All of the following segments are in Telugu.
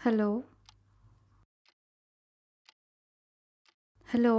హలో హలో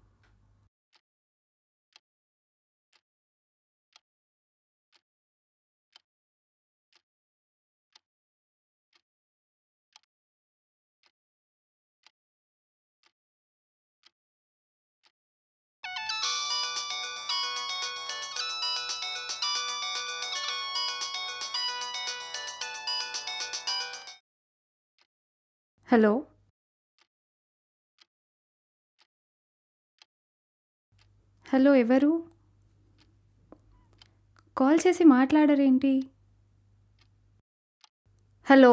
హలో హలో ఎవరు కాల్ చేసి మాట్లాడరేంటి హలో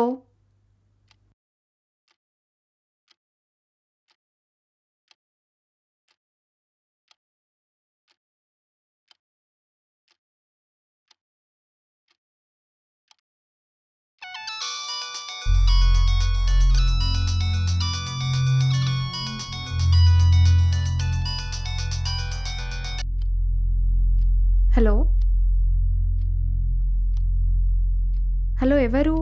హలో హలో ఎవరు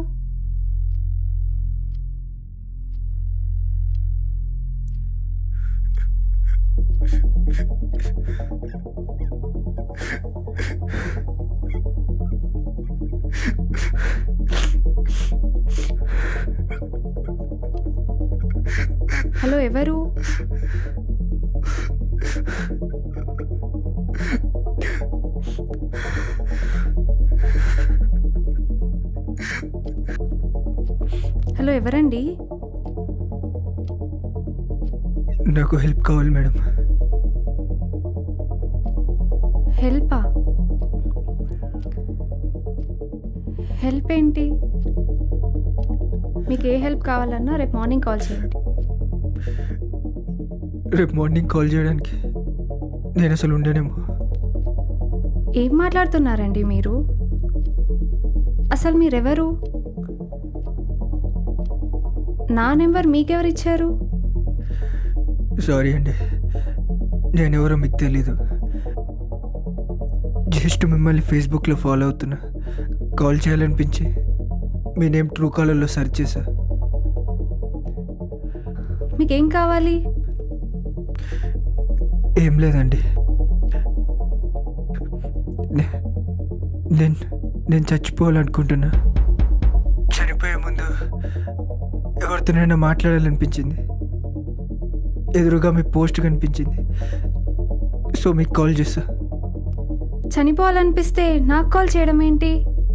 హలో ఎవరు హలో ఎవరండి నాకు హెల్ప్ కావాలి మేడం హెల్పా హెల్ప్ ఏంటి మీకు ఏ హెల్ప్ కావాలన్నా రేపు మార్నింగ్ కాల్ చేయండి రేపు మార్నింగ్ కాల్ చేయడానికి నేను అసలు ఉండనేమో ఏం మాట్లాడుతున్నారండి మీరు అసలు మీరెవరు నా నెంబర్ మీకెవరు ఇచ్చారు సారీ అండి నేనెవరో మీకు తెలీదు జస్ట్ మిమ్మల్ని ఫేస్బుక్లో ఫాలో అవుతున్నా కాల్ చేయాలనిపించి మీ నేమ్ ట్రూ కాలర్లో సెర్చ్ చేశా మీకేం కావాలి ఏం లేదండి నే- నేను నేను చచ్చిపోవాలనుకుంటున్నా చనిపోయే ముందు ఎవరితోనైనా మాట్లాడాలనిపించింది ఎదురుగా మీ పోస్ట్ కనిపించింది సో మీకు కాల్ చేస్తా చనిపోవాలనిపిస్తే నాకు కాల్ చేయడం ఏంటి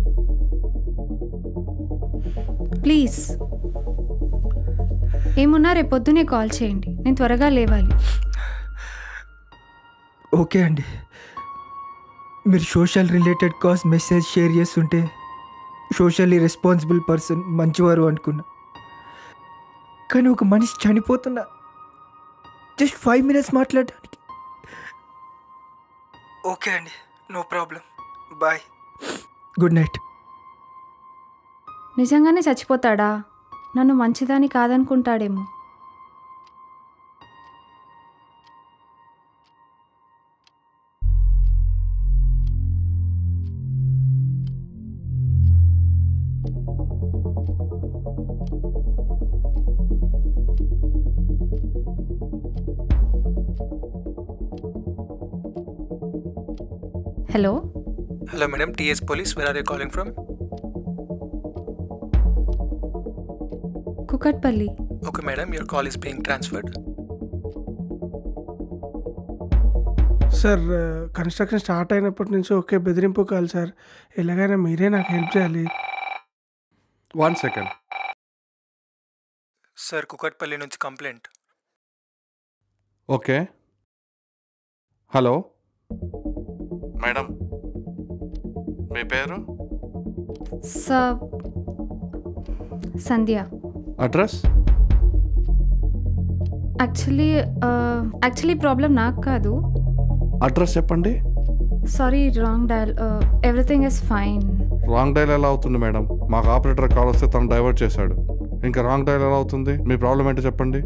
ప్లీజ్ ఏమున్నా రేపు పొద్దునే కాల్ చేయండి నేను త్వరగా లేవాలి ఓకే అండి మీరు social related cause message share చేస్తుంటే సోషల్లీ రెస్పాన్సిబుల్ పర్సన్ మంచివారు అనుకున్నా కానీ ఒక మనిషి చనిపోతున్నా జస్ట్ ఫైవ్ మినిట్స్ మాట్లాడడానికి ఓకే అండి no problem bye good night నిజంగానే చచ్చిపోతాడా నన్ను మంచిదాని కాదనుకుంటాడేమో hello hello madam TS police where are you calling from Kukatpally okay madam your call is being transferred sir construction start అయినప్పటి నుంచి ఒకే బెదిరింపు కాదు సార్ ఎలాగైనా మీరే నాకు హెల్ప్ చేయాలి వన్ సెకండ్ సార్ కుకట్పల్లి నుంచి కంప్లైంట్ ఓకే హలో మేడం మీ పేరు స Sandhya address actually actually problem నాకు కాదు అడ్రస్ చెప్పండి sorry wrong dial everything is fine wrong dial ఎలా అవుతుంది మేడం మాకు ఆపరేటర్ కాల్ వస్తే తను డైవర్ట్ చేశాడు ఇంకా రాంగ్ డైల్ ఎలా అవుతుంది మీ ప్రాబ్లం ఏంటో చెప్పండి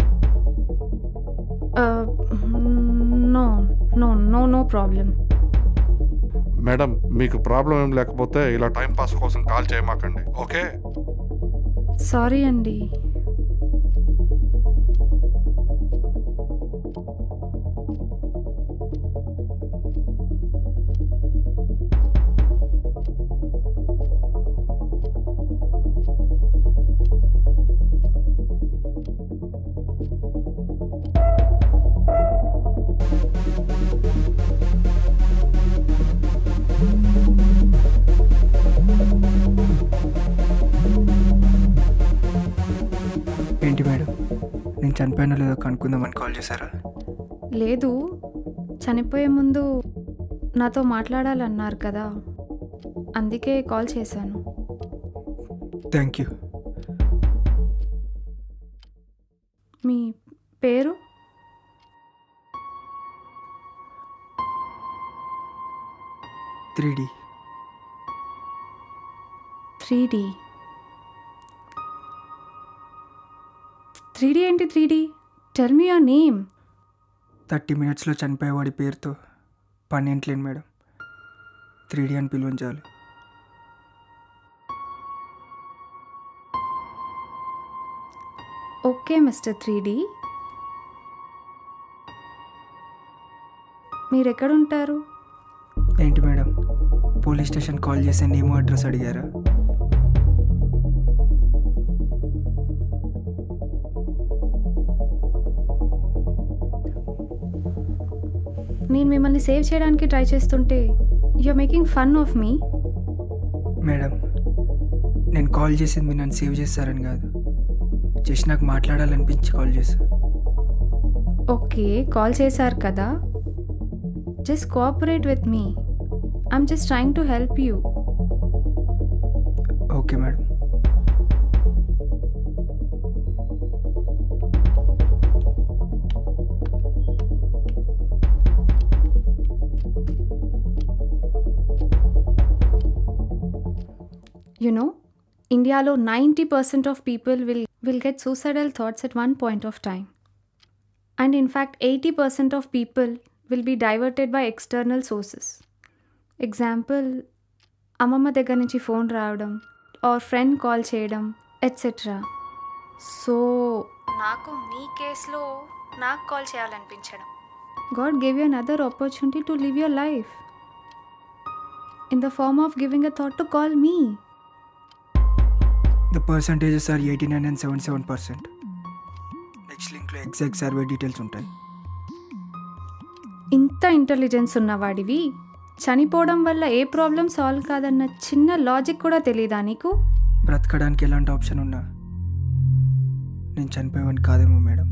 no no no no problem madam మీకు ప్రాబ్లం ఏం లేకపోతే ఇలా టైం పాస్ కోసం కాల్ చేయమాకండి ఓకే సారీ అండి చనిపోయినా లేదో కనుక్కుందామని కాల్ చేశారా లేదు చనిపోయే ముందు నాతో మాట్లాడాలన్నారు కదా అందుకే కాల్ చేశాను థ్యాంక్ యూ మీ పేరు three D three D three D ఏంటి three D tell me your name thirty మినిట్స్లో చనిపోయేవాడి పేరుతో పని ఏంట్లేను మేడం త్రీ డీ అని పిలువంచాలి ఓకే మిస్టర్ త్రీ డి మీరు ఎక్కడుంటారు ఏంటి మేడం పోలీస్ స్టేషన్ కాల్ చేసి నేమో అడ్రస్ అడిగారా నేను మిమ్మల్ని సేవ్ చేయడానికి ట్రై చేస్తుంటే are making fun of me madam నేను కాల్ చేసింది మీరు నన్ను సేవ్ చేస్తారని కాదు జస్ట్ నాకు మాట్లాడాలనిపించి కాల్ చేశా ఓకే కాల్ చేశారు కదా just cooperate with me I'm just trying to help you okay madam you know ఇండియాలో ninety percent of people will will get suicidal thoughts at one point of time and in fact eighty percent of people will be diverted by external sources example అమ్మమ్మ దగ్గర నుంచి ఫోన్ రావడం ఆర్ ఫ్రెండ్ కాల్ చేయడం ఎట్సెట్రా సో నాకు మీ కేసులో నాకు కాల్ చేయాలనిపించడం God give you another opportunity to live your life in the form of giving a thought to call me. The percentages are eighty nine and seven seven percent next లింక్లో ఎగ్జాక్ట్ సర్వే డీటెయిల్స్ ఉంటాయి ఇంత ఇంటెలిజెన్స్ ఉన్నవాడివి చనిపోవడం వల్ల ఏ ప్రాబ్లం సాల్వ్ కాదన్న చిన్న లాజిక్ కూడా తెలీదా నీకు బ్రతకడానికి ఎలాంటి ఆప్షన్ ఉన్నా నేను చనిపోయేవాడిని కాదేమో madam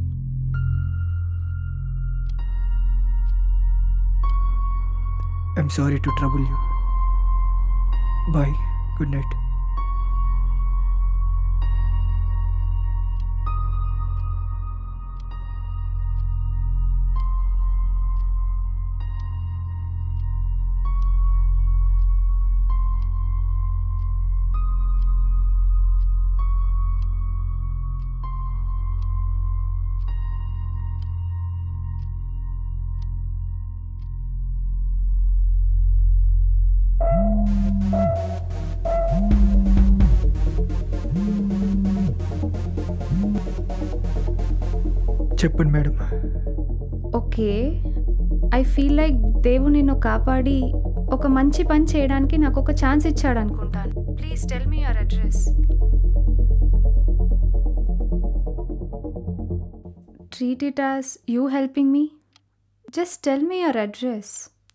I'm sorry to trouble you bye good night చెప్పండి madam okay I feel like దేవు నిన్ను కాపాడి ఒక మంచి పని చేయడానికి నాకు ఒక ఛాన్స్ ఇచ్చాడు అనుకుంటాను please tell me your address treat it as you helping me just tell me your address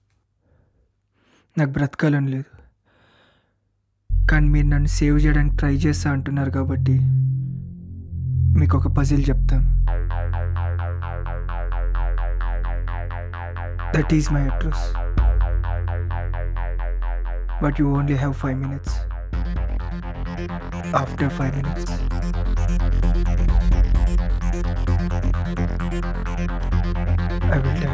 నాకు బ్రతకాలని లేదు కానీ మీరు నన్ను సేవ్ చేయడానికి ట్రై చేస్తా అంటున్నారు కాబట్టి మీకు ఒక పజిల్ చెప్తాను that is my address but you only have five minutes after five minutes I will die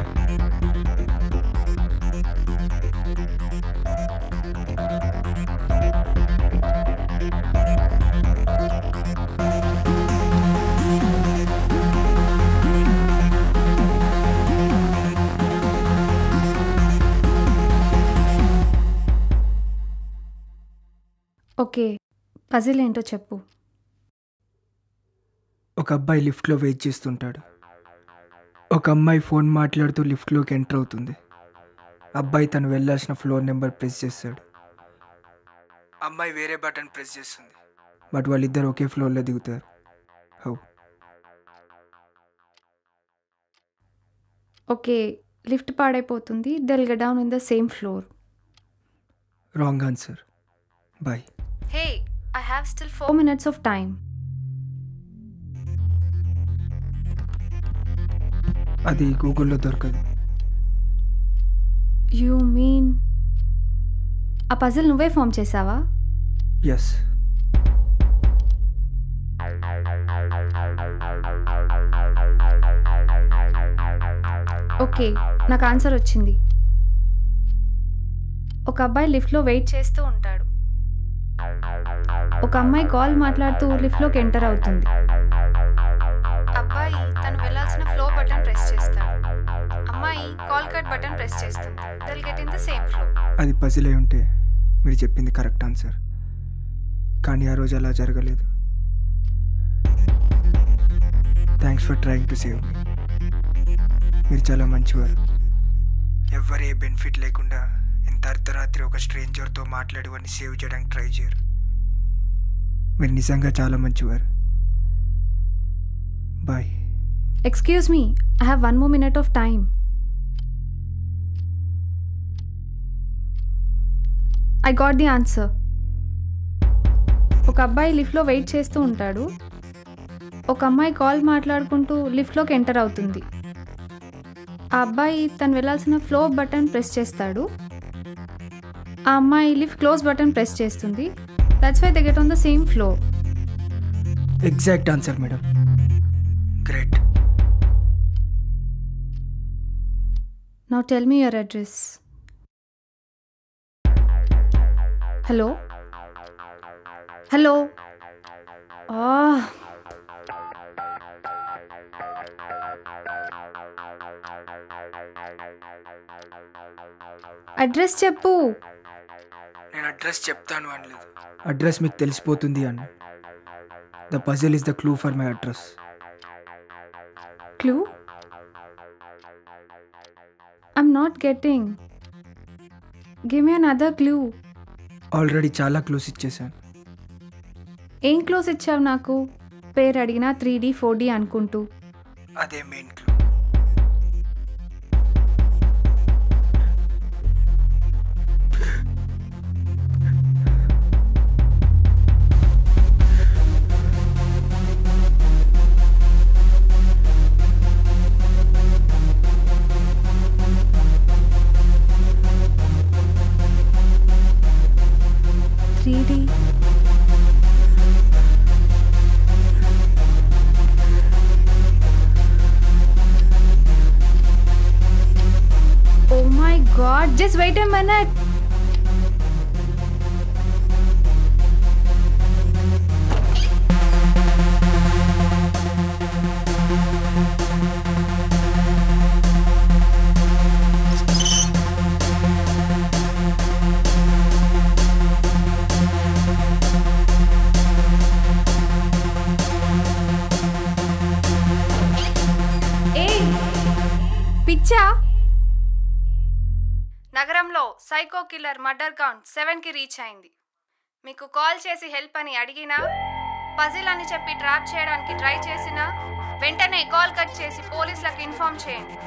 okay puzzle ఏంటో చెప్పు ఒక అబ్బాయి లిఫ్ట్లో వెయిట్ చేస్తుంటాడు ఒక అమ్మాయి ఫోన్ మాట్లాడుతూ లిఫ్ట్లోకి ఎంటర్ అవుతుంది అబ్బాయి తను వెళ్ళాల్సిన ఫ్లోర్ నెంబర్ ప్రెస్ చేస్తాడు అమ్మాయి వేరే బటన్ ప్రెస్ చేస్తుంది బట్ వాళ్ళిద్దరు ఒకే ఫ్లోర్లో దిగుతారు హౌ ఓకే లిఫ్ట్ పాడైపోతుంది they'll get down in the same floor wrong answer bye hey I have still four minutes of time అది గూగుల్లో దొరకదు యూ మీన్ ఆ పజిల్ నువ్వే ఫామ్ చేసావా ఎస్ ఓకే నాకు ఆన్సర్ వచ్చింది ఒక అబ్బాయి లిఫ్ట్లో వెయిట్ చేస్తూ ఉంటాడు ఒక అమ్మాయి కాల్ మాట్లాడుతూ లిఫ్ట్లోకి ఎంటర్ అవుతుంది అబ్బాయి తను వెళ్ళాల్సిన ఫ్లో బటన్ ప్రెస్ చేస్తాడు అమ్మాయి కాల్ కట్ బటన్ ప్రెస్ చేస్తుంది they'll get in the same floor అది పజిల్ అయి ఉంటే మీరు చెప్పింది కరెక్ట్ ఆన్సర్ కానీ ఆ రోజు అలా జరగలేదు thanks for trying to save me మీరు చాలా మంచివారు ఎవరే బెనిఫిట్ లేకుండా ఇంత అర్ధరాత్రి ఒక స్ట్రేంజర్తో మాట్లాడి వాడిని సేవ్ చేయడానికి ట్రై చేయరు మీరు నిజంగా చాలా మంచివారు bye excuse me I have one more minute of time I got the answer ఒక అబ్బాయి లిఫ్ట్లో వెయిట్ చేస్తూ ఉంటాడు ఒక అమ్మాయి కాల్ మాట్లాడుకుంటూ లిఫ్ట్లోకి ఎంటర్ అవుతుంది ఆ అబ్బాయి తను వెళ్ళాల్సిన ఫ్లో బటన్ ప్రెస్ చేస్తాడు ఆ అమ్మాయి లిఫ్ట్ క్లోజ్ బటన్ ప్రెస్ చేస్తుంది that's why they get on the same floor exact answer madam great Now tell me your address. Hello? Hello? Ah. Address చెప్పు నేను అడ్రస్ చెప్తాను అనలేదు అడ్రస్ మీకు తెలిసిపోతుంది అన్న the puzzle is the clue for my address clue I'm not getting give me another clue already చాలా క్లూస్ ఇచ్చేసాను ఏం క్లూస్ ఇచ్చావు నాకు పేరు అడిగినా త్రీ డీ ఫోర్ డీ అనుకుంటూ అదే main clue three D Oh my god, just wait a minute. Hey, పిచ్చా నగరంలో సైకో కిల్లర్ మర్డర్ కౌంట్ సెవెన్కి రీచ్ అయింది మీకు కాల్ చేసి హెల్ప్ అని అడిగినా పజిల్ అని చెప్పి ట్రాప్ చేయడానికి ట్రై చేసినా వెంటనే కాల్ కట్ చేసి పోలీసులకు ఇన్ఫార్మ్ చేయండి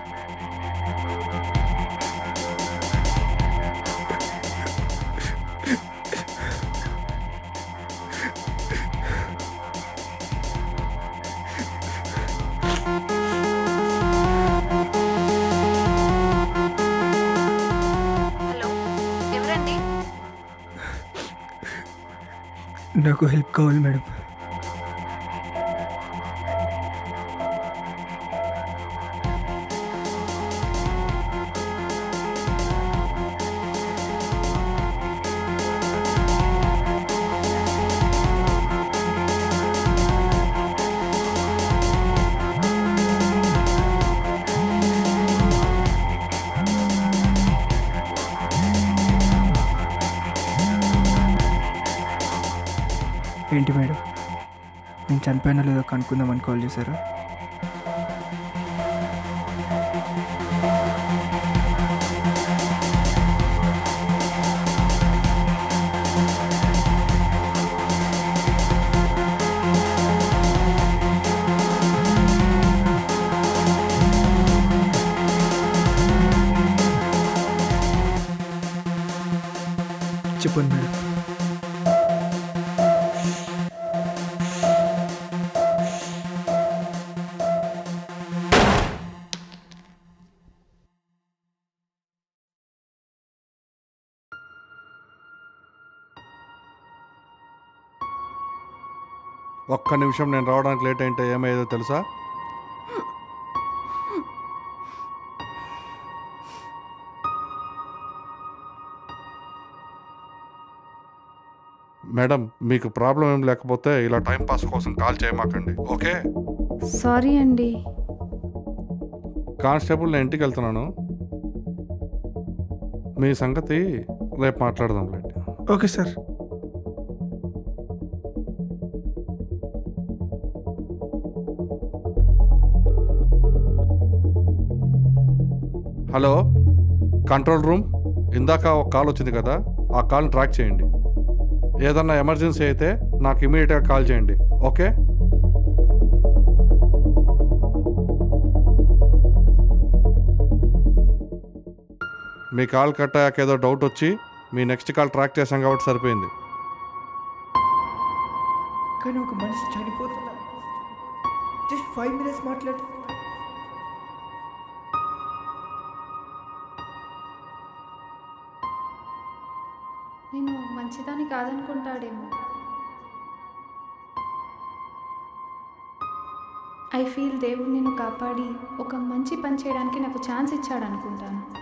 హలో ఎవరండి నాకు హెల్ప్ కావాలి మేడం ఏంటి మేడం నేను చనిపోయినా లేదో కనుక్కుందామని కాల్ చేశారా చెప్పండి మేడం ఒక్క నిమిషం నేను రావడానికి లేట్ అయింటే ఏమయ్యేదో తెలుసా మేడం మీకు ప్రాబ్లం ఏం లేకపోతే ఇలా టైం పాస్ కోసం కాల్ చేయమాకండి ఓకే సారీ అండి కానిస్టేబుల్ నేను ఇంటికి వెళ్తున్నాను మీ సంగతి రేపు మాట్లాడదాంలేండి okay sir hello control room ఇందాక ఒక కాల్ వచ్చింది కదా ఆ కాల్ని ట్రాక్ చేయండి ఏదన్నా ఎమర్జెన్సీ అయితే నాకు ఇమీడియట్గా కాల్ చేయండి ఓకే మీ కాల్ కట్ అయ్యాక ఏదో డౌట్ వచ్చి మీ నెక్స్ట్ కాల్ ట్రాక్ చేశాం కాబట్టి సరిపోయింది కానీ ఒక మనిషి చనిపోతున్నా జస్ట్ ఫైవ్ మినిట్స్ మాట్లాడు నేను మంచిదాన్ని కాదనుకుంటాడేమో ఐ ఫీల్ దేవుడు నిన్ను కాపాడి ఒక మంచి పని చేయడానికి నాకు ఛాన్స్ ఇచ్చాడు అనుకుంటాను